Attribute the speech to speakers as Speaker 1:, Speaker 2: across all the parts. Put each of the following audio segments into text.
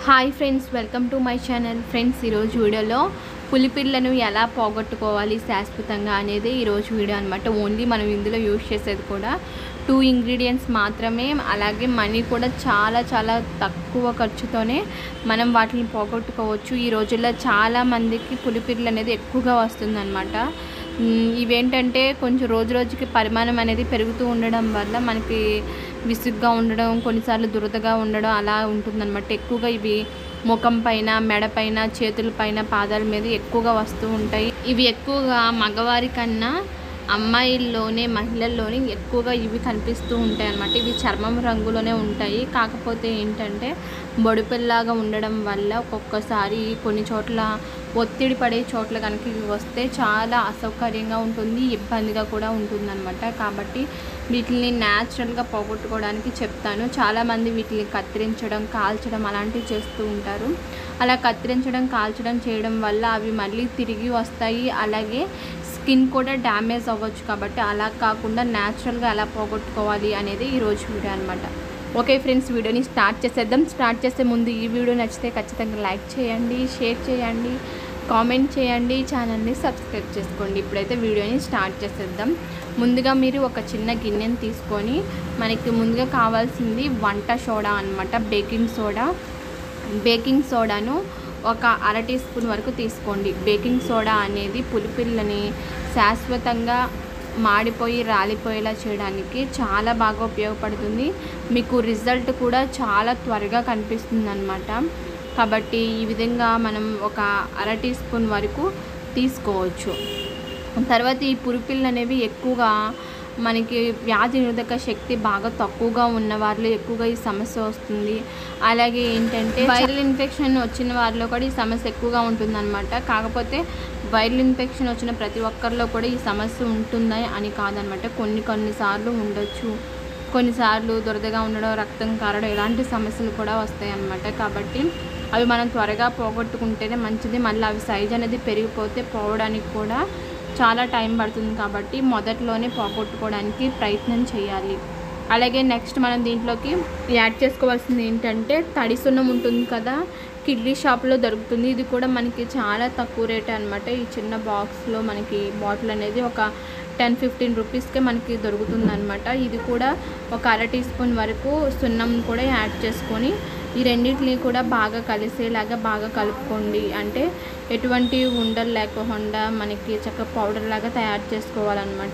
Speaker 1: hi friends welcome to my channel friends ఈరోజు వీడియోలో పులిపిర్లను ఎలా పోగొట్టుకోవాలి శాశ్వతంగా అనేది ఈరోజు వీడియో అనమాట ఓన్లీ మనం ఇందులో యూజ్ చేసేది కూడా టూ ఇంగ్రీడియంట్స్ మాత్రమే అలాగే మనీ కూడా చాలా చాలా తక్కువ ఖర్చుతోనే మనం వాటిని పోగొట్టుకోవచ్చు ఈ రోజుల్లో చాలా మందికి పులిపిర్లు అనేది ఎక్కువగా వస్తుందన్నమాట మ్, ఇవేంటంటే కొంచెం రోజు రోజుకి పరిమాణం అనేది పెరుగుతూ ఉండడం వల్ల మనకి విసుగ్గా ఉండడం కొన్నిసార్లు దురదగా ఉండడం అలా ఉంటుందన్నమాట ఎక్కువగా ఇవి ముఖం పైన మెడ పైన చేతుల పైన పాదాల మీద ఎక్కువగా వస్తూ ఉంటాయి ఇవి ఎక్కువగా మగవారి కన్నా అమ్మాయిల్లోనే మహిళల్లోనే ఎక్కువగా ఇవి కనిపిస్తూ ఉంటాయి అన్నమాట ఇవి చర్మం రంగులోనే ఉంటాయి కాకపోతే ఏంటంటే బొడిపెల్లాగా ఉండడం వల్ల ఒక్కొక్కసారి కొన్ని చోట్ల ఒత్తిడి పడే చోట్ల కనుక ఇవి వస్తే చాలా అసౌకర్యంగా ఉంటుంది ఇబ్బందిగా కూడా ఉంటుందన్నమాట కాబట్టి వీటిని న్యాచురల్గా పోగొట్టుకోవడానికి చెప్తాను చాలామంది వీటిని కత్తిరించడం కాల్చడం అలాంటివి చేస్తూ ఉంటారు అలా కత్తిరించడం కాల్చడం చేయడం వల్ల అవి మళ్ళీ తిరిగి వస్తాయి అలాగే స్కిన్ కూడా డ్యామేజ్ అవ్వచ్చు కాబట్టి అలా కాకుండా న్యాచురల్గా ఎలా పోగొట్టుకోవాలి అనేది ఈరోజు వీడియో అనమాట ఓకే ఫ్రెండ్స్ వీడియోని స్టార్ట్ చేసేద్దాం స్టార్ట్ చేసే ముందు ఈ వీడియో నచ్చితే ఖచ్చితంగా లైక్ చేయండి షేర్ చేయండి కామెంట్ చేయండి ఛానల్ని సబ్స్క్రైబ్ చేసుకోండి ఇప్పుడైతే వీడియోని స్టార్ట్ చేసేద్దాం ముందుగా మీరు ఒక చిన్న గిన్నెని తీసుకొని మనకి ముందుగా కావాల్సింది వంట సోడా అనమాట బేకింగ్ సోడా బేకింగ్ సోడాను ఒక అర టీ స్పూన్ వరకు తీసుకోండి బేకింగ్ సోడా అనేది పులిపిల్లని శాశ్వతంగా మాడిపోయి రాలిపోయేలా చేయడానికి చాలా బాగా ఉపయోగపడుతుంది మీకు రిజల్ట్ కూడా చాలా త్వరగా కనిపిస్తుంది అనమాట కాబట్టి ఈ విధంగా మనం ఒక అర టీ స్పూన్ వరకు తీసుకోవచ్చు తర్వాత ఈ పురిపిల్లు అనేవి ఎక్కువగా మనకి వ్యాధి నిరోధక శక్తి బాగా తక్కువగా ఉన్న వారిలో ఎక్కువగా ఈ సమస్య వస్తుంది అలాగే ఏంటంటే వైరల్ ఇన్ఫెక్షన్ వచ్చిన వారిలో కూడా ఈ సమస్య ఎక్కువగా ఉంటుందన్నమాట కాకపోతే వైరల్ ఇన్ఫెక్షన్ వచ్చిన ప్రతి ఒక్కరిలో కూడా ఈ సమస్య ఉంటుందా అని కాదనమాట కొన్ని కొన్నిసార్లు ఉండొచ్చు కొన్నిసార్లు దురదగా ఉండడం రక్తం కారడం ఇలాంటి సమస్యలు కూడా వస్తాయి అన్నమాట కాబట్టి అవి మనం త్వరగా పోగొట్టుకుంటేనే మంచిది మళ్ళీ అవి సైజ్ అనేది పెరిగిపోతే పోవడానికి కూడా చాలా టైం పడుతుంది కాబట్టి మొదట్లోనే పోగొట్టుకోవడానికి ప్రయత్నం చేయాలి అలాగే నెక్స్ట్ మనం దీంట్లోకి యాడ్ చేసుకోవాల్సింది ఏంటంటే తడి సున్నం ఉంటుంది కదా కిడ్లీ షాప్లో దొరుకుతుంది ఇది కూడా మనకి చాలా తక్కువ రేట్ అనమాట ఈ చిన్న బాక్స్లో మనకి బాటిల్ అనేది ఒక టెన్ ఫిఫ్టీన్ రూపీస్కే మనకి దొరుకుతుంది అనమాట ఇది కూడా ఒక అర టీ స్పూన్ వరకు సున్నం కూడా యాడ్ చేసుకొని ఈ రెండింటిని కూడా బాగా కలిసేలాగా బాగా కలుపుకోండి అంటే ఎటువంటి ఉండలు లేకుండా మనకి చక్క పౌడర్ లాగా తయారు చేసుకోవాలన్నమాట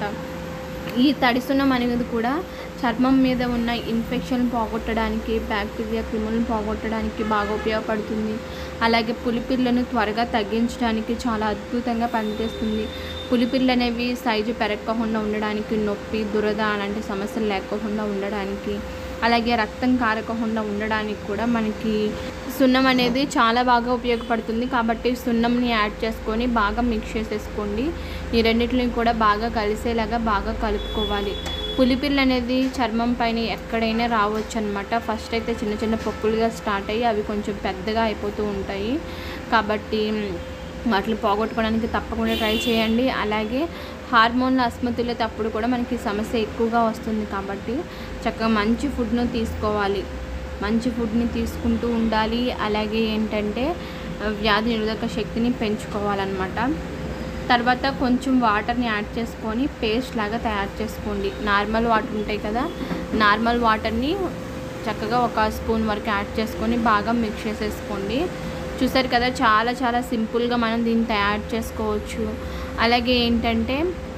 Speaker 1: ఈ తడిసున్నం అనేది కూడా చర్మం మీద ఉన్న ఇన్ఫెక్షన్ పోగొట్టడానికి బ్యాక్టీరియా క్రిములను పోగొట్టడానికి బాగా ఉపయోగపడుతుంది అలాగే పులిపిర్లను త్వరగా తగ్గించడానికి చాలా అద్భుతంగా పనిచేస్తుంది పులిపిర్లు అనేవి సైజు పెరగకుండా ఉండడానికి నొప్పి దురద అలాంటి సమస్యలు లేకుండా ఉండడానికి అలాగే రక్తం కారకుండా ఉండడానికి కూడా మనకి సున్నం అనేది చాలా బాగా ఉపయోగపడుతుంది కాబట్టి సున్నంని యాడ్ చేసుకొని బాగా మిక్స్ చేసేసుకోండి ఈ రెండింటిని కూడా బాగా కలిసేలాగా బాగా కలుపుకోవాలి పులిపిల్లు అనేది చర్మం పైన ఎక్కడైనా రావచ్చు అనమాట ఫస్ట్ అయితే చిన్న చిన్న పొక్కులుగా స్టార్ట్ అయ్యి అవి కొంచెం పెద్దగా అయిపోతూ ఉంటాయి కాబట్టి వాటిని పోగొట్టుకోవడానికి తప్పకుండా ట్రై చేయండి అలాగే హార్మోన్ల అస్మతులత అప్పుడు కూడా మనకి సమస్య ఎక్కువగా వస్తుంది కాబట్టి చక్కగా మంచి ఫుడ్ను తీసుకోవాలి మంచి ఫుడ్ని తీసుకుంటూ ఉండాలి అలాగే ఏంటంటే వ్యాధి నిరోధక శక్తిని పెంచుకోవాలన్నమాట తర్వాత కొంచెం వాటర్ని యాడ్ చేసుకొని పేస్ట్ లాగా తయారు చేసుకోండి నార్మల్ వాటర్ ఉంటాయి కదా నార్మల్ వాటర్ని చక్కగా ఒక స్పూన్ వరకు యాడ్ చేసుకొని బాగా మిక్స్ చేసేసుకోండి చూసారు కదా చాలా చాలా సింపుల్గా మనం దీన్ని తయారు చేసుకోవచ్చు అలాగే ఏంటంటే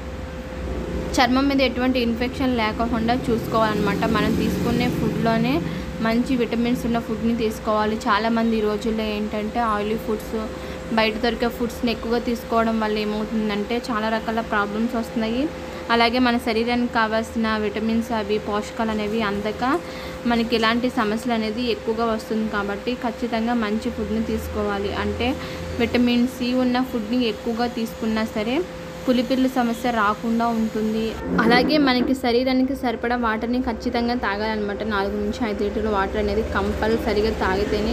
Speaker 1: చర్మం మీద ఎటువంటి ఇన్ఫెక్షన్ లేకుండా చూసుకోవాలన్నమాట మనం తీసుకునే ఫుడ్లోనే మంచి విటమిన్స్ ఉన్న ఫుడ్ని తీసుకోవాలి చాలామంది ఈ రోజుల్లో ఏంటంటే ఆయిలీ ఫుడ్స్ బయట దొరికే ఫుడ్స్ని ఎక్కువగా తీసుకోవడం వల్ల ఏమవుతుందంటే చాలా రకాల ప్రాబ్లమ్స్ వస్తున్నాయి అలాగే మన శరీరానికి కావాల్సిన విటమిన్స్ అవి పోషకాలు అనేవి అందక మనకి ఇలాంటి సమస్యలు అనేది ఎక్కువగా వస్తుంది కాబట్టి ఖచ్చితంగా మంచి ఫుడ్ని తీసుకోవాలి అంటే విటమిన్ సి ఉన్న ఫుడ్ని ఎక్కువగా తీసుకున్నా సరే పులిపిల్లు సమస్య రాకుండా ఉంటుంది అలాగే మనకి శరీరానికి సరిపడా వాటర్ని ఖచ్చితంగా తాగాలన్నమాట నాలుగు నుంచి ఐదు లీటర్ల వాటర్ అనేది కంపల్సరిగా తాగితేనే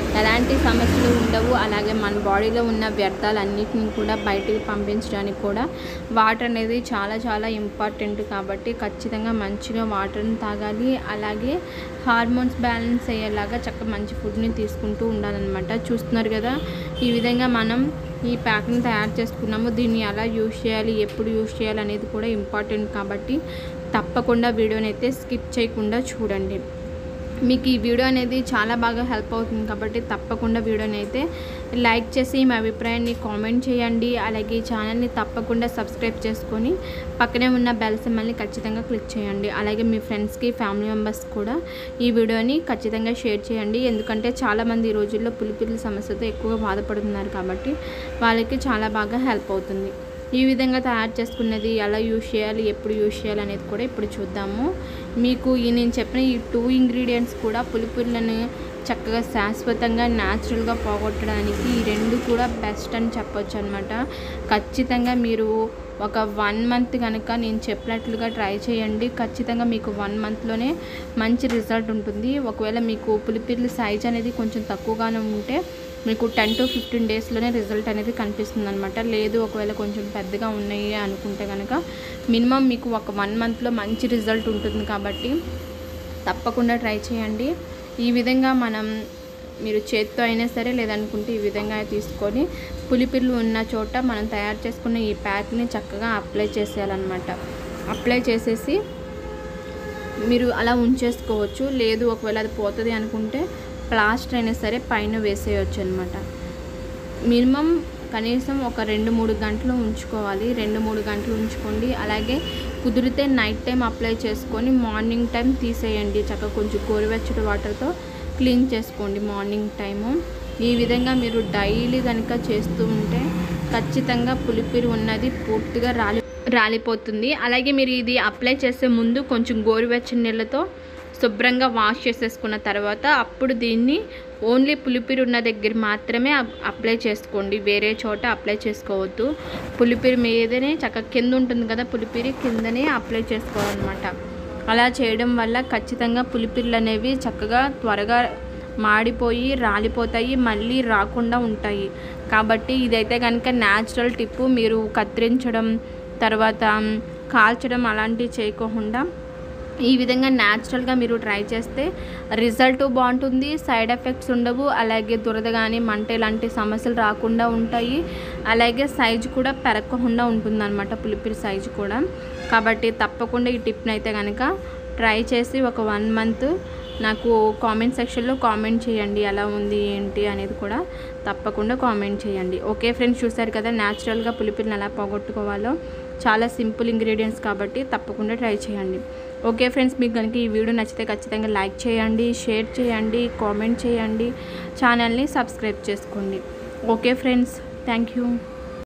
Speaker 1: ఎలాంటి సమస్యలు ఉండవు అలాగే మన బాడీలో ఉన్న వ్యర్థాలన్నిటిని కూడా బయటికి పంపించడానికి కూడా వాటర్ అనేది చాలా చాలా ఇంపార్టెంట్ కాబట్టి ఖచ్చితంగా మంచిగా వాటర్ని తాగాలి అలాగే హార్మోన్స్ బ్యాలెన్స్ అయ్యేలాగా చక్కగా మంచి ఫుడ్ని తీసుకుంటూ ఉండాలన్నమాట చూస్తున్నారు కదా ఈ విధంగా మనం ఈ ప్యాక్ని తయారు చేసుకున్నాము దీన్ని ఎలా యూజ్ చేయాలి ఎప్పుడు యూజ్ చేయాలి అనేది కూడా ఇంపార్టెంట్ కాబట్టి తప్పకుండా వీడియోని అయితే స్కిప్ చేయకుండా చూడండి మీకు ఈ వీడియో అనేది చాలా బాగా హెల్ప్ అవుతుంది కాబట్టి తప్పకుండా వీడియోని అయితే లైక్ చేసి మీ అభిప్రాయాన్ని కామెంట్ చేయండి అలాగే ఈ ఛానల్ని తప్పకుండా సబ్స్క్రైబ్ చేసుకొని పక్కనే ఉన్న బెల్ సింబల్ని ఖచ్చితంగా క్లిక్ చేయండి అలాగే మీ ఫ్రెండ్స్కి ఫ్యామిలీ మెంబర్స్ కూడా ఈ వీడియోని ఖచ్చితంగా షేర్ చేయండి ఎందుకంటే చాలామంది ఈ రోజుల్లో పులిపిల్లి సమస్యతో ఎక్కువగా బాధపడుతున్నారు కాబట్టి వాళ్ళకి చాలా బాగా హెల్ప్ అవుతుంది ఈ విధంగా తయారు చేసుకున్నది ఎలా యూజ్ చేయాలి ఎప్పుడు యూజ్ చేయాలి అనేది కూడా ఇప్పుడు చూద్దాము మీకు ఈ నేను చెప్పిన ఈ టూ ఇంగ్రీడియంట్స్ కూడా పులిపుర్లను చక్కగా శాశ్వతంగా న్యాచురల్గా పోగొట్టడానికి ఈ రెండు కూడా బెస్ట్ అని చెప్పొచ్చు అనమాట ఖచ్చితంగా మీరు ఒక వన్ మంత్ కనుక నేను చెప్పినట్లుగా ట్రై చేయండి ఖచ్చితంగా మీకు వన్ మంత్లోనే మంచి రిజల్ట్ ఉంటుంది ఒకవేళ మీకు పులిపిర్లు సైజ్ అనేది కొంచెం తక్కువగానే ఉంటే మీకు టెన్ టు ఫిఫ్టీన్ డేస్లోనే రిజల్ట్ అనేది కనిపిస్తుంది అనమాట లేదు ఒకవేళ కొంచెం పెద్దగా ఉన్నాయి అనుకుంటే కనుక మినిమం మీకు ఒక వన్ మంత్లో మంచి రిజల్ట్ ఉంటుంది కాబట్టి తప్పకుండా ట్రై చేయండి ఈ విధంగా మనం మీరు చేత్తో అయినా సరే లేదనుకుంటే ఈ విధంగా తీసుకొని పులిపిర్లు ఉన్న చోట మనం తయారు చేసుకున్న ఈ ప్యాక్ని చక్కగా అప్లై చేసేయాలన్నమాట అప్లై చేసేసి మీరు అలా ఉంచేసుకోవచ్చు లేదు ఒకవేళ అది పోతుంది అనుకుంటే ప్లాస్టర్ అయినా సరే పైన వేసేయచ్చు అనమాట మినిమం కనీసం ఒక రెండు మూడు గంటలు ఉంచుకోవాలి రెండు మూడు గంటలు ఉంచుకోండి అలాగే కుదిరితే నైట్ టైం అప్లై చేసుకొని మార్నింగ్ టైం తీసేయండి చక్కగా కొంచెం గోరువెచ్చటి వాటర్తో క్లీన్ చేసుకోండి మార్నింగ్ టైము ఈ విధంగా మీరు డైలీ కనుక చేస్తూ ఉంటే ఖచ్చితంగా పులిపిరి ఉన్నది పూర్తిగా రాలి రాలిపోతుంది అలాగే మీరు ఇది అప్లై చేసే ముందు కొంచెం గోరువెచ్చని నీళ్ళతో శుభ్రంగా వాష్ చేసేసుకున్న తర్వాత అప్పుడు దీన్ని ఓన్లీ పులిపిరి ఉన్న దగ్గర మాత్రమే అప్లై చేసుకోండి వేరే చోట అప్లై చేసుకోవద్దు పులిపిరి మీదనే చక్కగా కింద ఉంటుంది కదా పులిపిరి కిందనే అప్లై చేసుకోవాలన్నమాట అలా చేయడం వల్ల ఖచ్చితంగా పులిపిర్లు అనేవి చక్కగా త్వరగా మాడిపోయి రాలిపోతాయి మళ్ళీ రాకుండా ఉంటాయి కాబట్టి ఇదైతే కనుక న్యాచురల్ టిప్పు మీరు కత్తిరించడం తర్వాత కాల్చడం అలాంటివి చేయకుండా ఈ విధంగా న్యాచురల్గా మీరు ట్రై చేస్తే రిజల్ట్ బాగుంటుంది సైడ్ ఎఫెక్ట్స్ ఉండవు అలాగే దురద కానీ మంట ఇలాంటి సమస్యలు రాకుండా ఉంటాయి అలాగే సైజు కూడా పెరగకుండా ఉంటుంది అనమాట పులిపిరి సైజు కూడా కాబట్టి తప్పకుండా ఈ టిప్ని అయితే కనుక ట్రై చేసి ఒక వన్ మంత్ నాకు కామెంట్ సెక్షన్లో కామెంట్ చేయండి ఎలా ఉంది ఏంటి అనేది కూడా తప్పకుండా కామెంట్ చేయండి ఓకే ఫ్రెండ్స్ చూసారు కదా న్యాచురల్గా పులిపిల్ని ఎలా పోగొట్టుకోవాలో చాలా సింపుల్ ఇంగ్రీడియంట్స్ కాబట్టి తప్పకుండా ట్రై చేయండి ఓకే ఫ్రెండ్స్ మీకు కనుక ఈ వీడియో నచ్చితే ఖచ్చితంగా లైక్ చేయండి షేర్ చేయండి కామెంట్ చేయండి ఛానల్ని సబ్స్క్రైబ్ చేసుకోండి ఓకే ఫ్రెండ్స్ థ్యాంక్ యూ